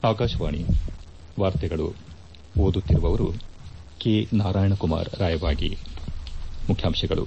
ಆಕಾಶವಾಣಿ ವಾರ್ತೆಗಳು ಓದುತ್ತಿರುವವರು ಕೆ ನಾರಾಯಣಕುಮಾರ್ ರಾಯಬಾಗಿ ಮುಖ್ಯಾಂಶಗಳು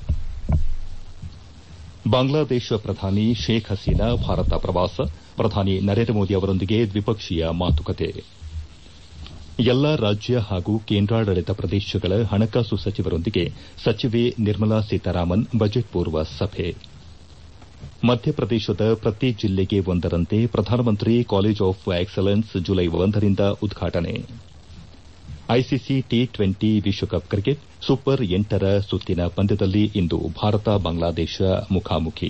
ಬಾಂಗ್ಲಾದೇಶ ಪ್ರಧಾನಿ ಶೇಖ್ ಹಸೀನಾ ಭಾರತ ಪ್ರವಾಸ ಪ್ರಧಾನಿ ನರೇಂದ್ರ ಮೋದಿ ಅವರೊಂದಿಗೆ ದ್ವಿಪಕ್ಷೀಯ ಮಾತುಕತೆ ಎಲ್ಲಾ ರಾಜ್ಯ ಹಾಗೂ ಕೇಂದ್ರಾಡಳಿತ ಪ್ರದೇಶಗಳ ಹಣಕಾಸು ಸಚಿವರೊಂದಿಗೆ ಸಚಿವೆ ನಿರ್ಮಲಾ ಸೀತಾರಾಮನ್ ಬಜೆಟ್ ಪೂರ್ವ ಸಭೆ ಮಧ್ಯಪ್ರದೇಶದ ಪ್ರತಿ ಜಿಲ್ಲೆಗೆ ಒಂದರಂತೆ ಪ್ರಧಾನಮಂತ್ರಿ ಕಾಲೇಜ್ ಆಫ್ ಎಕ್ಸಲೆನ್ಸ್ ಜುಲೈ ಒಂದರಿಂದ ಉದ್ಘಾಟನೆ ಐಸಿಸಿ ಟಿ ಟ್ವೆಂಟಿ ವಿಶ್ವಕಪ್ ಕ್ರಿಕೆಟ್ ಸೂಪರ್ ಎಂಟರ ಸುತ್ತಿನ ಪಂದ್ಯದಲ್ಲಿ ಇಂದು ಭಾರತ ಬಾಂಗ್ಲಾದೇಶ ಮುಖಾಮುಖಿ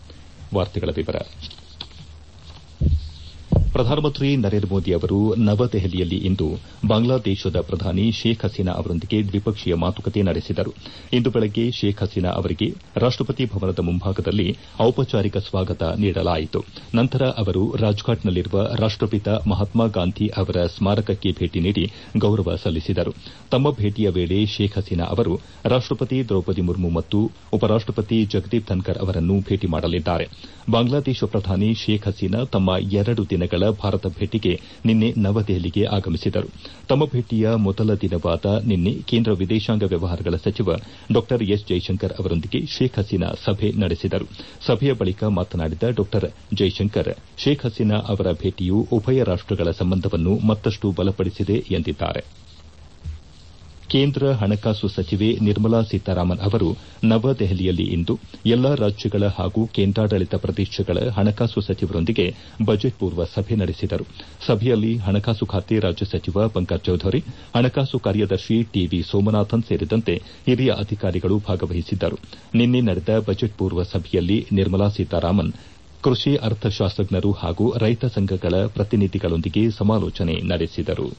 ಪ್ರಧಾನಮಂತ್ರಿ ನರೇಂದ್ರ ಮೋದಿ ಅವರು ನವದೆಹಲಿಯಲ್ಲಿ ಇಂದು ಬಾಂಗ್ಲಾದೇಶದ ಪ್ರಧಾನಿ ಶೇಖ್ ಹಸೀನಾ ಅವರೊಂದಿಗೆ ದ್ವಿಪಕ್ಷೀಯ ಮಾತುಕತೆ ನಡೆಸಿದರು ಇಂದು ಬೆಳಗ್ಗೆ ಶೇಖ್ ಹಸೀನಾ ಅವರಿಗೆ ರಾಷ್ಟಪತಿ ಭವನದ ಮುಂಭಾಗದಲ್ಲಿ ಔಪಚಾರಿಕ ಸ್ವಾಗತ ನೀಡಲಾಯಿತು ನಂತರ ಅವರು ರಾಜ್ಫಾಟ್ನಲ್ಲಿರುವ ರಾಷ್ಟಪಿತ ಮಹಾತ್ಮ ಗಾಂಧಿ ಅವರ ಸ್ಮಾರಕಕ್ಕೆ ಭೇಟಿ ನೀಡಿ ಗೌರವ ಸಲ್ಲಿಸಿದರು ತಮ್ಮ ಭೇಟಿಯ ವೇಳೆ ಶೇಖ್ ಹಸೀನಾ ಅವರು ರಾಷ್ಟಪತಿ ದ್ರೌಪದಿ ಮುರ್ಮು ಮತ್ತು ಉಪರಾಷ್ಟಪತಿ ಜಗದೀಪ್ ಧನ್ಕರ್ ಅವರನ್ನು ಭೇಟಿ ಮಾಡಲಿದ್ದಾರೆ ಬಾಂಗ್ಲಾದೇಶ ಪ್ರಧಾನಿ ಶೇಖ್ ಹಸೀನಾ ತಮ್ಮ ಎರಡು ದಿನಗಳ ಭಾರತ ಭೇಟಿಗೆ ನಿನ್ನೆ ನವದೆಹಲಿಗೆ ಆಗಮಿಸಿದರು ತಮ್ಮ ಭೇಟಿಯ ಮೊದಲ ದಿನವಾದ ನಿನ್ನೆ ಕೇಂದ್ರ ವಿದೇಶಾಂಗ ವ್ಯವಹಾರಗಳ ಸಚಿವ ಡಾ ಎಸ್ ಜೈಶಂಕರ್ ಅವರೊಂದಿಗೆ ಶೇಖ್ ಹಸೀನಾ ಸಭೆ ನಡೆಸಿದರು ಸಭೆಯ ಬಳಿಕ ಮಾತನಾಡಿದ ಡಾ ಜೈಶಂಕರ್ ಶೇಖ್ ಹಸೀನಾ ಅವರ ಭೇಟಿಯು ಉಭಯ ರಾಷ್ಟಗಳ ಸಂಬಂಧವನ್ನು ಮತ್ತಷ್ಟು ಬಲಪಡಿಸಿದೆ ಎಂದಿದ್ದಾರೆ ಕೇಂದ್ರ ಹಣಕಾಸು ಸಚಿವೆ ನಿರ್ಮಲಾ ಸೀತಾರಾಮನ್ ಅವರು ನವದೆಹಲಿಯಲ್ಲಿ ಇಂದು ಎಲ್ಲಾ ರಾಜ್ಯಗಳ ಹಾಗೂ ಕೇಂದ್ರಾಡಳಿತ ಪ್ರದೇಶಗಳ ಹಣಕಾಸು ಸಚಿವರೊಂದಿಗೆ ಬಜೆಟ್ ಪೂರ್ವ ಸಭೆ ನಡೆಸಿದರು ಸಭೆಯಲ್ಲಿ ಹಣಕಾಸು ಖಾತೆ ರಾಜ್ಯ ಸಚಿವ ಪಂಕಜ್ ಚೌಧರಿ ಹಣಕಾಸು ಕಾರ್ಯದರ್ಶಿ ಟಿವಿ ಸೋಮನಾಥನ್ ಸೇರಿದಂತೆ ಹಿರಿಯ ಅಧಿಕಾರಿಗಳು ಭಾಗವಹಿಸಿದ್ದರು ನಿನ್ನೆ ನಡೆದ ಬಜೆಟ್ ಪೂರ್ವ ಸಭೆಯಲ್ಲಿ ನಿರ್ಮಲಾ ಸೀತಾರಾಮನ್ ಕೃಷಿ ಅರ್ಥಶಾಸ್ತಜ್ಞರು ಹಾಗೂ ರೈತ ಸಂಘಗಳ ಪ್ರತಿನಿಧಿಗಳೊಂದಿಗೆ ಸಮಾಲೋಚನೆ ನಡೆಸಿದರು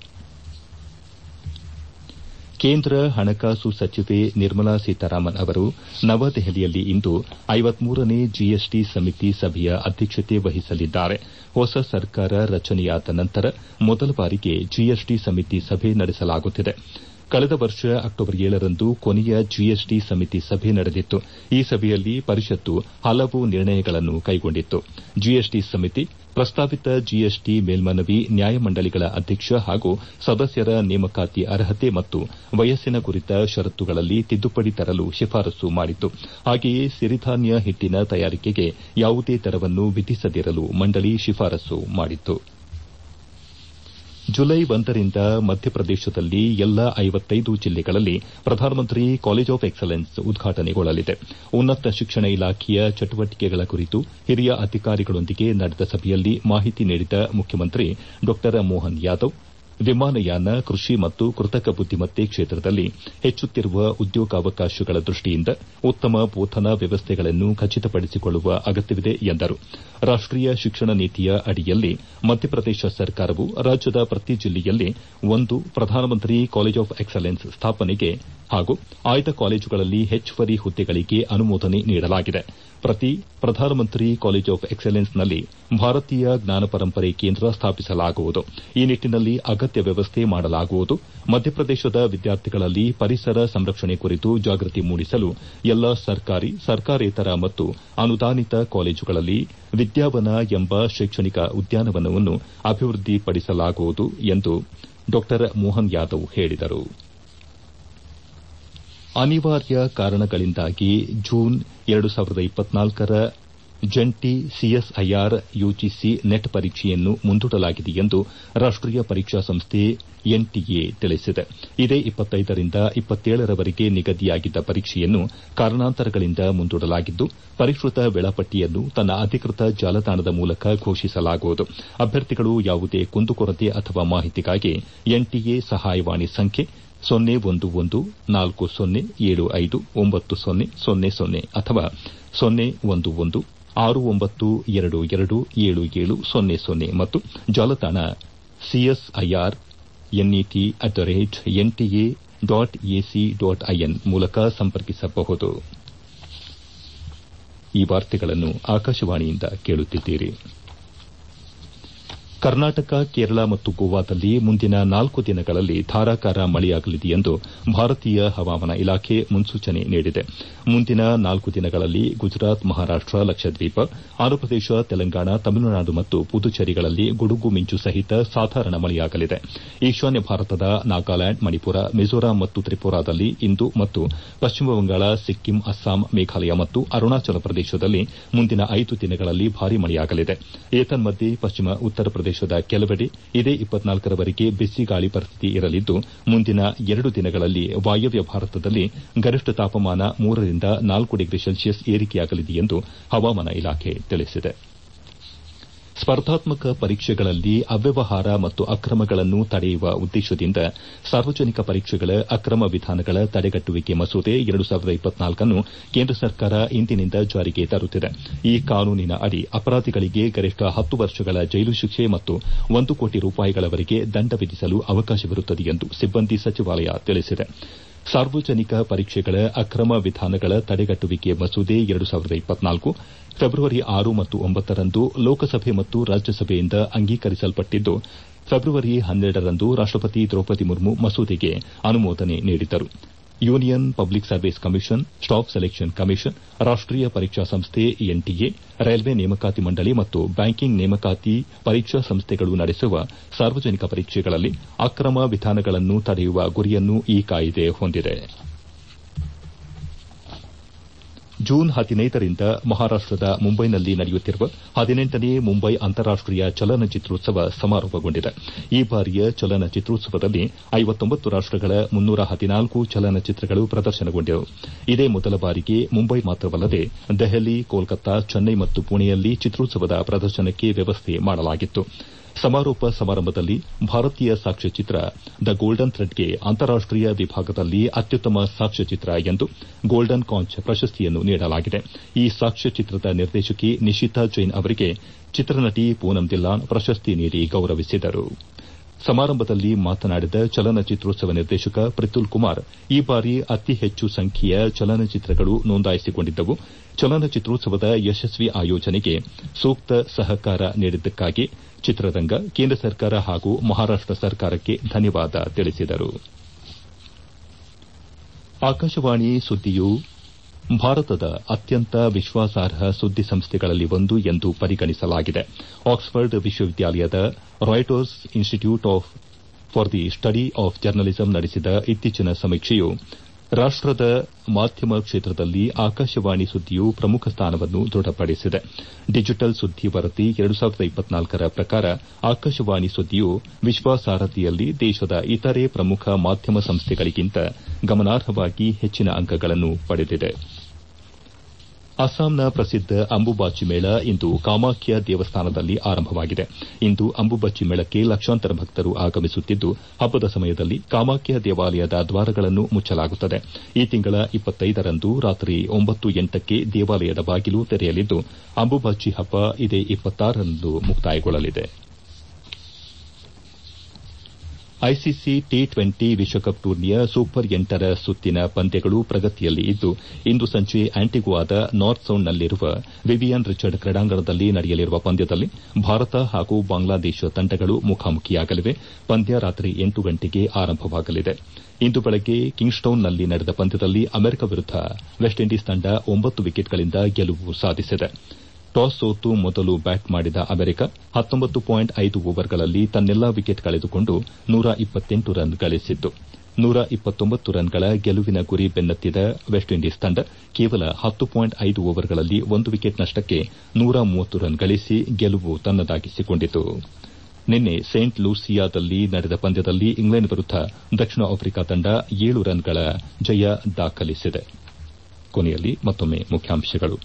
ಕೇಂದ್ರ ಹಣಕಾಸು ಸಚಿವೆ ನಿರ್ಮಲಾ ಸೀತಾರಾಮನ್ ಅವರು ನವದೆಹಲಿಯಲ್ಲಿ ಇಂದು ಐವತ್ಮೂರನೇ ಜಿಎಸ್ಟಿ ಸಮಿತಿ ಸಭೆಯ ಅಧ್ಯಕ್ಷತೆ ವಹಿಸಲಿದ್ದಾರೆ ಹೊಸ ಸರ್ಕಾರ ರಚನೆಯಾದ ನಂತರ ಮೊದಲ ಬಾರಿಗೆ ಜಿಎಸ್ಟಿ ಸಮಿತಿ ಸಭೆ ನಡೆಸಲಾಗುತ್ತಿದೆ ಕಳೆದ ವರ್ಷ ಅಕ್ಟೋಬರ್ ಏಳರಂದು ಕೊನೆಯ ಜಿಎಸ್ಟಿ ಸಮಿತಿ ಸಭೆ ನಡೆದಿತ್ತು ಈ ಸಭೆಯಲ್ಲಿ ಪರಿಷತ್ತು ಹಲವು ನಿರ್ಣಯಗಳನ್ನು ಕೈಗೊಂಡಿತ್ತು ಜಿಎಸ್ಟಿ ಸಮಿತಿ ಪ್ರಸ್ತಾವಿತ ಜಿಎಸ್ಟಿ ಮೇಲ್ಮನವಿ ನ್ಯಾಯಮಂಡಳಿಗಳ ಅಧ್ಯಕ್ಷ ಹಾಗೂ ಸದಸ್ಯರ ನೇಮಕಾತಿ ಅರ್ಹತೆ ಮತ್ತು ವಯಸ್ಸಿನ ಕುರಿತ ಷರತ್ತುಗಳಲ್ಲಿ ತಿದ್ದುಪಡಿ ತರಲು ಶಿಫಾರಸು ಮಾಡಿತ್ತು ಹಾಗೆಯೇ ಸಿರಿಧಾನ್ಯ ಹಿಟ್ಟಿನ ತಯಾರಿಕೆಗೆ ಯಾವುದೇ ದರವನ್ನು ವಿಧಿಸದಿರಲು ಮಂಡಳಿ ಶಿಫಾರಸು ಮಾಡಿತ್ತು ಜುಲೈ ಒಂದರಿಂದ ಮಧ್ಯಪ್ರದೇಶದಲ್ಲಿ ಎಲ್ಲಾ ಐವತ್ತೈದು ಜಿಲ್ಲೆಗಳಲ್ಲಿ ಪ್ರಧಾನಮಂತ್ರಿ ಕಾಲೇಜ್ ಆಫ್ ಎಕ್ಸಲೆನ್ಸ್ ಉದ್ಘಾಟನೆಗೊಳ್ಳಲಿದೆ ಉನ್ನತ ಶಿಕ್ಷಣ ಇಲಾಖೆಯ ಚಟುವಟಿಕೆಗಳ ಕುರಿತು ಹಿರಿಯ ಅಧಿಕಾರಿಗಳೊಂದಿಗೆ ನಡೆದ ಸಭೆಯಲ್ಲಿ ಮಾಹಿತಿ ನೀಡಿದ ಮುಖ್ಯಮಂತ್ರಿ ಡಾ ಮೋಹನ್ ಯಾದವ್ ವಿಮಾನಯಾನ ಕೃಷಿ ಮತ್ತು ಕೃತಕ ಬುದ್ದಿಮತ್ತೆ ಕ್ಷೇತ್ರದಲ್ಲಿ ಹೆಚ್ಚುತ್ತಿರುವ ಉದ್ಯೋಗಾವಕಾಶಗಳ ದೃಷ್ಟಿಯಿಂದ ಉತ್ತಮ ಬೋಧನಾ ವ್ಯವಸ್ಥೆಗಳನ್ನು ಖಚಿತಪಡಿಸಿಕೊಳ್ಳುವ ಅಗತ್ಯವಿದೆ ಎಂದರು ರಾಷ್ಟೀಯ ಶಿಕ್ಷಣ ನೀತಿಯ ಅಡಿಯಲ್ಲಿ ಮಧ್ಯಪ್ರದೇಶ ಸರ್ಕಾರವು ರಾಜ್ಯದ ಪ್ರತಿ ಜಿಲ್ಲೆಯಲ್ಲಿ ಒಂದು ಪ್ರಧಾನಮಂತ್ರಿ ಕಾಲೇಜ್ ಆಫ್ ಎಕ್ಸಲೆನ್ಸ್ ಸ್ಥಾಪನೆಗೆ ಹಾಗೂ ಆಯ್ದ ಕಾಲೇಜುಗಳಲ್ಲಿ ಹೆಚ್ಚುವರಿ ಹುದ್ದೆಗಳಿಗೆ ಅನುಮೋದನೆ ನೀಡಲಾಗಿದೆ ಪ್ರತಿ ಪ್ರಧಾನಮಂತ್ರಿ ಕಾಲೇಜ್ ಆಫ್ ಎಕ್ಸಲೆನ್ಸ್ನಲ್ಲಿ ಭಾರತೀಯ ಜ್ಞಾನ ಪರಂಪರೆ ಕೇಂದ್ರ ಸ್ಥಾಪಿಸಲಾಗುವುದು ಈ ನಿಟ್ಟಿನಲ್ಲಿ ಅಗತ್ಯ ವ್ಯವಸ್ಥೆ ಮಾಡಲಾಗುವುದು ಮಧ್ಯಪ್ರದೇಶದ ವಿದ್ಯಾರ್ಥಿಗಳಲ್ಲಿ ಪರಿಸರ ಸಂರಕ್ಷಣೆ ಕುರಿತು ಜಾಗೃತಿ ಮೂಡಿಸಲು ಎಲ್ಲಾ ಸರ್ಕಾರಿ ಸರ್ಕಾರೇತರ ಮತ್ತು ಅನುದಾನಿತ ಕಾಲೇಜುಗಳಲ್ಲಿ ವಿದ್ಯಾವನ ಎಂಬ ಶೈಕ್ಷಣಿಕ ಉದ್ಯಾನವನವನ್ನು ಅಭಿವೃದ್ದಿಪಡಿಸಲಾಗುವುದು ಎಂದು ಡಾ ಮೋಹನ್ ಯಾದವ್ ಹೇಳಿದರು ಅನಿವಾರ್ಯ ಕಾರಣಗಳಿಂದಾಗಿ ಜೂನ್ ಎರಡು ಸಾವಿರದ ಇಪ್ಪತ್ನಾಲ್ಕರ ಜಂಟಿ ಸಿಎಸ್ಐಆರ್ ಯುಜಿಸಿ ನೆಟ್ ಪರೀಕ್ಷೆಯನ್ನು ಮುಂದೂಡಲಾಗಿದೆ ಎಂದು ರಾಷ್ಟೀಯ ಪರೀಕ್ಷಾ ಸಂಸ್ಥೆ ಎನ್ಟಿಎ ತಿಳಿಸಿದೆ ಇದೇ ಇಪ್ಪತ್ತೈದರಿಂದ ಇಪ್ಪತ್ತೇಳರವರೆಗೆ ನಿಗದಿಯಾಗಿದ್ದ ಪರೀಕ್ಷೆಯನ್ನು ಕಾರಣಾಂತರಗಳಿಂದ ಮುಂದೂಡಲಾಗಿದ್ದು ಪರಿಷ್ಕೃತ ವೇಳಾಪಟ್ಟಿಯನ್ನು ತನ್ನ ಅಧಿಕೃತ ಜಾಲತಾಣದ ಮೂಲಕ ಘೋಷಿಸಲಾಗುವುದು ಅಭ್ಯರ್ಥಿಗಳು ಯಾವುದೇ ಕುಂದುಕೊರತೆ ಅಥವಾ ಮಾಹಿತಿಗಾಗಿ ಎನ್ಟಿಎ ಸಹಾಯವಾಣಿ ಸಂಖ್ಯೆ ಸೊನ್ನೆ ಒಂದು ಒಂದು ನಾಲ್ಕು ಸೊನ್ನೆ ಏಳು ಐದು ಒಂಬತ್ತು ಸೊನ್ನೆ ಸೊನ್ನೆ ಸೊನ್ನೆ ಅಥವಾ ಸೊನ್ನೆ ಒಂದು ಒಂದು ಆರು ಒಂಬತ್ತು ಎರಡು ಎರಡು ಏಳು ಏಳು ಸೊನ್ನೆ ಸೊನ್ನೆ ಮತ್ತು ಜಾಲತಾಣ CSIR NET at the rate NTA dot AC dot IN ಮೂಲಕ ಸಂಪರ್ಕಿಸಬಹುದು ಈ ವಾರ್ತೆಗಳನ್ನು ಆಕಾಶವಾಣಿಯಿಂದ ಕೇಳುತ್ತಿದ್ದೀರಿ ಕರ್ನಾಟಕ ಕೇರಳ ಮತ್ತು ಗೋವಾದಲ್ಲಿ ಮುಂದಿನ ನಾಲ್ಕು ದಿನಗಳಲ್ಲಿ ಧಾರಾಕಾರ ಮಳೆಯಾಗಲಿದೆ ಎಂದು ಭಾರತೀಯ ಹವಾಮಾನ ಇಲಾಖೆ ಮುನ್ಸೂಚನೆ ನೀಡಿದೆ ಮುಂದಿನ ನಾಲ್ಕು ದಿನಗಳಲ್ಲಿ ಗುಜರಾತ್ ಮಹಾರಾಷ್ಟ ಲಕ್ಷದ್ವೀಪ ಆಂಧ್ರಪ್ರದೇಶ ತೆಲಂಗಾಣ ತಮಿಳುನಾಡು ಮತ್ತು ಪುದುಚೇರಿಗಳಲ್ಲಿ ಗುಡುಗು ಮಿಂಚು ಸಹಿತ ಸಾಧಾರಣ ಮಳೆಯಾಗಲಿದೆ ಈಶಾನ್ಯ ಭಾರತದ ನಾಗಾಲ್ಯಾಂಡ್ ಮಣಿಪುರ ಮಿಜೋರಾಂ ಮತ್ತು ತ್ರಿಪುರಾದಲ್ಲಿ ಇಂದು ಮತ್ತು ಪಶ್ಚಿಮ ಬಂಗಾಳ ಸಿಕ್ಕಿಂ ಅಸ್ಸಾಂ ಮೇಘಾಲಯ ಮತ್ತು ಅರುಣಾಚಲ ಪ್ರದೇಶದಲ್ಲಿ ಮುಂದಿನ ಐದು ದಿನಗಳಲ್ಲಿ ಭಾರೀ ಮಳೆಯಾಗಲಿದೆ ಏತನ್ಮಧ್ಯೆ ಪಶ್ಚಿಮ ಉತ್ತರ ಪ್ರದೇಶದ ಕೆಲವೆಡೆ ಇದೇ ರವರೆಗೆ ಬಿಸಿ ಗಾಳಿ ಪರಿಸ್ಥಿತಿ ಇರಲಿದ್ದು ಮುಂದಿನ ಎರಡು ದಿನಗಳಲ್ಲಿ ವಾಯವ್ಯ ಭಾರತದಲ್ಲಿ ಗರಿಷ್ಠ ತಾಪಮಾನ ಮೂರರಿಂದ ನಾಲ್ಕು ಡಿಗ್ರಿ ಸೆಲ್ಸಿಯಸ್ ಏರಿಕೆಯಾಗಲಿದೆ ಎಂದು ಹವಾಮಾನ ಇಲಾಖೆ ತಿಳಿಸಿದೆ ಸ್ಪರ್ಧಾತ್ಮಕ ಪರೀಕ್ಷೆಗಳಲ್ಲಿ ಅವ್ಯವಹಾರ ಮತ್ತು ಅಕ್ರಮಗಳನ್ನು ತಡೆಯುವ ಉದ್ದೇಶದಿಂದ ಸಾರ್ವಜನಿಕ ಪರೀಕ್ಷೆಗಳ ಅಕ್ರಮ ವಿಧಾನಗಳ ತಡೆಗಟ್ಟುವಿಕೆ ಮಸೂದೆ ನ್ನು ಕೇಂದ್ರ ಸರ್ಕಾರ ಇಂದಿನಿಂದ ಜಾರಿಗೆ ತರುತ್ತಿದೆ ಈ ಕಾನೂನಿನ ಅಡಿ ಅಪರಾಧಿಗಳಿಗೆ ಗರಿಷ್ಠ ಹತ್ತು ವರ್ಷಗಳ ಜೈಲು ಶಿಕ್ಷೆ ಮತ್ತು ಒಂದು ಕೋಟಿ ರೂಪಾಯಿಗಳವರೆಗೆ ದಂಡ ವಿಧಿಸಲು ಅವಕಾಶವಿರುತ್ತದೆ ಎಂದು ಸಿಬ್ಬಂದಿ ಸಚಿವಾಲಯ ತಿಳಿಸಿದೆ ಸಾರ್ವಜನಿಕ ಪರೀಕ್ಷೆಗಳ ಅಕ್ರಮ ವಿಧಾನಗಳ ತಡೆಗಟ್ಟುವಿಕೆ ಮಸೂದೆ ಫೆಬ್ರವರಿ ಆರು ಮತ್ತು ಒಂಬತ್ತರಂದು ಲೋಕಸಭೆ ಮತ್ತು ರಾಜ್ಯಸಭೆಯಿಂದ ಅಂಗೀಕರಿಸಲ್ಪಟ್ಟಿದ್ದು ಫೆಬ್ರವರಿ ಹನ್ನೆರಡರಂದು ರಾಷ್ಟಪತಿ ದ್ರೌಪದಿ ಮುರ್ಮು ಮಸೂದೆಗೆ ಅನುಮೋದನೆ ನೀಡಿದ್ದರು Union Public Service Commission Staff Selection Commission ರಾಷ್ಟೀಯ ಪರೀಕ್ಷಾ ಸಂಸ್ಥೆ ಎನ್ಟಿಎ ರೈಲ್ವೆ ನೇಮಕಾತಿ ಮಂಡಳಿ ಮತ್ತು ಬ್ಯಾಂಕಿಂಗ್ ನೇಮಕಾತಿ ಪರೀಕ್ಷಾ ಸಂಸ್ಥೆಗಳು ನಡೆಸುವ ಸಾರ್ವಜನಿಕ ಪರೀಕ್ಷೆಗಳಲ್ಲಿ ಅಕ್ರಮ ವಿಧಾನಗಳನ್ನು ತಡೆಯುವ ಗುರಿಯನ್ನು ಈ ಕಾಯ್ದೆ ಹೊಂದಿದೆ ಜೂನ್ ಹದಿನೈದರಿಂದ ಮಹಾರಾಷ್ಟದ ಮುಂಬೈನಲ್ಲಿ ನಡೆಯುತ್ತಿರುವ ಹದಿನೆಂಟನೇ ಮುಂಬೈ ಅಂತಾರಾಷ್ಟೀಯ ಚಲನಚಿತ್ರೋತ್ಸವ ಸಮಾರೋಪಗೊಂಡಿದೆ ಈ ಬಾರಿಯ ಚಲನಚಿತ್ರೋತ್ಸವದಲ್ಲಿ ಐವತ್ತೊಂಬತ್ತು ರಾಷ್ಟಗಳ ಮುನ್ನೂರ ಹದಿನಾಲ್ಕು ಚಲನಚಿತ್ರಗಳು ಪ್ರದರ್ಶನಗೊಂಡವು ಇದೇ ಮೊದಲ ಬಾರಿಗೆ ಮುಂಬೈ ಮಾತ್ರವಲ್ಲದೆ ದೆಹಲಿ ಕೋಲ್ಕತ್ತಾ ಚೆನ್ನೈ ಮತ್ತು ಪುಣೆಯಲ್ಲಿ ಚಿತ್ರೋತ್ಸವದ ಪ್ರದರ್ಶನಕ್ಕೆ ವ್ಯವಸ್ಥೆ ಮಾಡಲಾಗಿತ್ತು ಸಮಾರೋಪ ಸಮಾರಂಭದಲ್ಲಿ ಭಾರತೀಯ ಸಾಕ್ಷ್ಯಚಿತ್ರ ದ ಗೋಲ್ಡನ್ ಥ್ರೆಡ್ಗೆ ಅಂತಾರಾಷ್ಟೀಯ ವಿಭಾಗದಲ್ಲಿ ಅತ್ಯುತ್ತಮ ಸಾಕ್ಷ್ಯಚಿತ್ರ ಎಂದು ಗೋಲ್ಡನ್ ಕಾಂಚ್ ಪ್ರಶಸ್ತಿಯನ್ನು ನೀಡಲಾಗಿದೆ ಈ ಸಾಕ್ಷ್ಯಚಿತ್ರದ ನಿರ್ದೇಶಕಿ ನಿಶಿತಾ ಜೈನ್ ಅವರಿಗೆ ಚಿತ್ರನಟಿ ಪೂನಂ ದಿಲ್ಲಾನ್ ಪ್ರಶಸ್ತಿ ನೀಡಿ ಗೌರವಿಸಿದರು ಸಮಾರಂಭದಲ್ಲಿ ಮಾತನಾಡಿದ ಚಲನಚಿತ್ರೋತ್ಸವ ನಿರ್ದೇಶಕ ಪ್ರಿತುಲ್ ಕುಮಾರ್ ಈ ಬಾರಿ ಅತಿ ಹೆಚ್ಚು ಸಂಖ್ಯೆಯ ಚಲನಚಿತ್ರಗಳು ನೋಂದಾಯಿಸಿಕೊಂಡಿದ್ದವು ಚಲನಚಿತ್ರೋತ್ಸವದ ಯಶಸ್ವಿ ಆಯೋಜನೆಗೆ ಸೂಕ್ತ ಸಹಕಾರ ನೀಡಿದ್ದಕ್ಕಾಗಿ ಚಿತ್ರರಂಗ ಕೇಂದ್ರ ಸರ್ಕಾರ ಹಾಗೂ ಮಹಾರಾಷ್ಟ ಸರ್ಕಾರಕ್ಕೆ ಧನ್ಯವಾದ ತಿಳಿಸಿದರು ಆಕಾಶವಾಣಿ ಸುದ್ದಿಯು ಭಾರತದ ಅತ್ಯಂತ ವಿಶ್ವಾಸಾರ್ಹ ಸುದ್ದಿ ಸಂಸ್ಥೆಗಳಲ್ಲಿ ಒಂದು ಎಂದು ಪರಿಗಣಿಸಲಾಗಿದೆ ಆಕ್ಸ್ಫರ್ಡ್ ವಿಶ್ವವಿದ್ಯಾಲಯದ Reuters Institute for the Study of Journalism ನಡೆಸಿದ ಇತ್ತೀಚಿನ ಸಮೀಕ್ಷೆಯು ರಾಷ್ಟದ ಮಾಧ್ಯಮ ಕ್ಷೇತ್ರದಲ್ಲಿ ಆಕಾಶವಾಣಿ ಸುದ್ದಿಯು ಪ್ರಮುಖ ಸ್ಥಾನವನ್ನು ದೃಢಪಡಿಸಿದೆ ಡಿಜಿಟಲ್ ಸುದ್ದಿ ವರದಿ ರ ಪ್ರಕಾರ ಆಕಾಶವಾಣಿ ಸುದ್ದಿಯು ವಿಶ್ವಾಸಾರ್ಹತೆಯಲ್ಲಿ ದೇಶದ ಇತರೆ ಪ್ರಮುಖ ಮಾಧ್ಯಮ ಸಂಸ್ಥೆಗಳಿಗಿಂತ ಗಮನಾರ್ಹವಾಗಿ ಹೆಚ್ಚಿನ ಅಂಕಗಳನ್ನು ಪಡೆದಿದೆ ಅಸ್ಸಾಂನ ಪ್ರಸಿದ್ದ ಅಂಬುಬಾಚಿ ಮೇಳ ಇಂದು ಕಾಮಾಖ್ಯ ದೇವಸ್ಥಾನದಲ್ಲಿ ಆರಂಭವಾಗಿದೆ ಇಂದು ಅಂಬುಬಚ್ಚಿ ಮೇಳಕ್ಕೆ ಲಕ್ಷಾಂತರ ಭಕ್ತರು ಆಗಮಿಸುತ್ತಿದ್ದು ಹಬ್ಬದ ಸಮಯದಲ್ಲಿ ಕಾಮಾಖ್ಯ ದೇವಾಲಯದ ದ್ವಾರಗಳನ್ನು ಮುಚ್ಚಲಾಗುತ್ತದೆ ಈ ತಿಂಗಳ ರಂದು ರಾತ್ರಿ ಒಂಬತ್ತು ಎಂಟಕ್ಕೆ ದೇವಾಲಯದ ಬಾಗಿಲು ತೆರೆಯಲಿದ್ದು ಅಂಬುಬಾಚಿ ಹಬ್ಬ ಇದೇ ರಂದು ಮುಕ್ತಾಯಗೊಳ್ಳಲಿದೆ ಐಸಿಸಿ ಟಿ ಟ್ವೆಂಟಿ ವಿಶ್ವಕಪ್ ಟೂರ್ನಿಯ ಸೂಪರ್ ಎಂಟರ ಸುತ್ತಿನ ಪಂದ್ಯಗಳು ಪ್ರಗತಿಯಲ್ಲಿ ಇದ್ದು ಇಂದು ಸಂಜೆ ಆಂಟಿಗುವಾದ ನಾರ್ತ್ ಸೌಂಡ್ನಲ್ಲಿರುವ ವಿವಿಯನ್ ರಿಚರ್ಡ್ ಕ್ರೀಡಾಂಗಣದಲ್ಲಿ ನಡೆಯಲಿರುವ ಪಂದ್ಯದಲ್ಲಿ ಭಾರತ ಹಾಗೂ ಬಾಂಗ್ಲಾದೇಶ ತಂಡಗಳು ಮುಖಾಮುಖಿಯಾಗಲಿವೆ ಪಂದ್ಯ ರಾತ್ರಿ ಎಂಟು ಗಂಟೆಗೆ ಆರಂಭವಾಗಲಿದೆ ಇಂದು ಬೆಳಗ್ಗೆ ಕಿಂಗ್ಸ್ಟೌನ್ನಲ್ಲಿ ನಡೆದ ಪಂದ್ಯದಲ್ಲಿ ಅಮೆರಿಕ ವಿರುದ್ದ ವೆಸ್ಟ್ ಇಂಡೀಸ್ ತಂಡ ಒಂಬತ್ತು ವಿಕೆಟ್ಗಳಿಂದ ಗೆಲುವು ಸಾಧಿಸಿದೆ ಟಾಸ್ ಸೋತು ಮೊದಲು ಬ್ಯಾಟ್ ಮಾಡಿದ ಅಮೆರಿಕ ಓವರ್ಗಳಲ್ಲಿ ತನ್ನೆಲ್ಲಾ ವಿಕೆಟ್ ಕಳೆದುಕೊಂಡು ರನ್ ಗಳಿಸಿತ್ತು ರನ್ಗಳ ಗೆಲುವಿನ ಗುರಿ ಬೆನ್ನತ್ತಿದ ವೆಸ್ಟ್ ಇಂಡೀಸ್ ತಂಡ ಕೇವಲ ಓವರ್ಗಳಲ್ಲಿ ಒಂದು ವಿಕೆಟ್ ನಷ್ಟಕ್ಕೆ ರನ್ ಗಳಿಸಿ ಗೆಲುವು ತನ್ನದಾಗಿಸಿಕೊಂಡಿತು ನಿನ್ನೆ ಸೇಂಟ್ ಲೂಸಿಯಾದಲ್ಲಿ ನಡೆದ ಪಂದ್ಯದಲ್ಲಿ ಇಂಗ್ಲೆಂಡ್ ವಿರುದ್ದ ದಕ್ಷಿಣ ಆಫ್ರಿಕಾ ತಂಡ ಏಳು ರನ್ಗಳ ಜಯ ದಾಖಲಿಸಿದೆ ಕೊನೆಯಲ್ಲಿ ಮತ್ತೊಮ್ಮೆ ಮುಖ್ಯಾಂಶಗಳು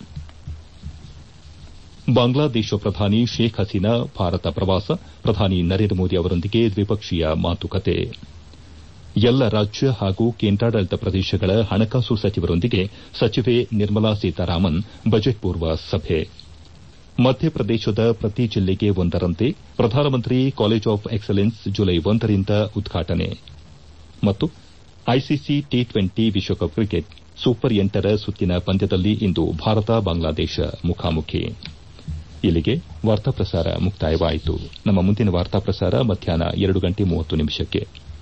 ಬಾಂಗ್ಲಾದೇಶ ಪ್ರಧಾನಿ ಶೇಖ್ ಹಸೀನಾ ಭಾರತ ಪ್ರವಾಸ ಪ್ರಧಾನಿ ನರೇಂದ್ರ ಮೋದಿ ಅವರೊಂದಿಗೆ ದ್ವಿಪಕ್ಷೀಯ ಮಾತುಕತೆ ಎಲ್ಲ ರಾಜ್ಯ ಹಾಗೂ ಕೇಂದ್ರಾಡಳಿತ ಪ್ರದೇಶಗಳ ಹಣಕಾಸು ಸಚಿವರೊಂದಿಗೆ ಸಚಿವೆ ನಿರ್ಮಲಾ ಸೀತಾರಾಮನ್ ಬಜೆಟ್ ಪೂರ್ವ ಸಭೆ ಮಧ್ಯಪ್ರದೇಶದ ಪ್ರತಿ ಜಿಲ್ಲೆಗೆ ಒಂದರಂತೆ ಪ್ರಧಾನಮಂತ್ರಿ ಕಾಲೇಜ್ ಆಫ್ ಎಕ್ಸಲೆನ್ಸ್ ಜುಲೈ ಒಂದರಿಂದ ಉದ್ಘಾಟನೆ ಮತ್ತು ಐಸಿಸಿ ಟಿ ಟ್ವೆಂಟಿ ವಿಶ್ವಕಪ್ ಕ್ರಿಕೆಟ್ ಸೂಪರ್ ಎಂಟರ ಸುತ್ತಿನ ಪಂದ್ಯದಲ್ಲಿ ಇಂದು ಭಾರತ ಬಾಂಗ್ಲಾದೇಶ ಮುಖಾಮುಖಿ ಇಲ್ಲಿಗೆ ವಾರ್ತಾ ಪ್ರಸಾರ ಮುಕ್ತಾಯವಾಯಿತು ನಮ್ಮ ಮುಂದಿನ ವಾರ್ತಾ ಪ್ರಸಾರ ಮಧ್ಯಾಹ್ನ ಎರಡು ಗಂಟೆ ಮೂವತ್ತು ನಿಮಿಷಕ್ಕೆ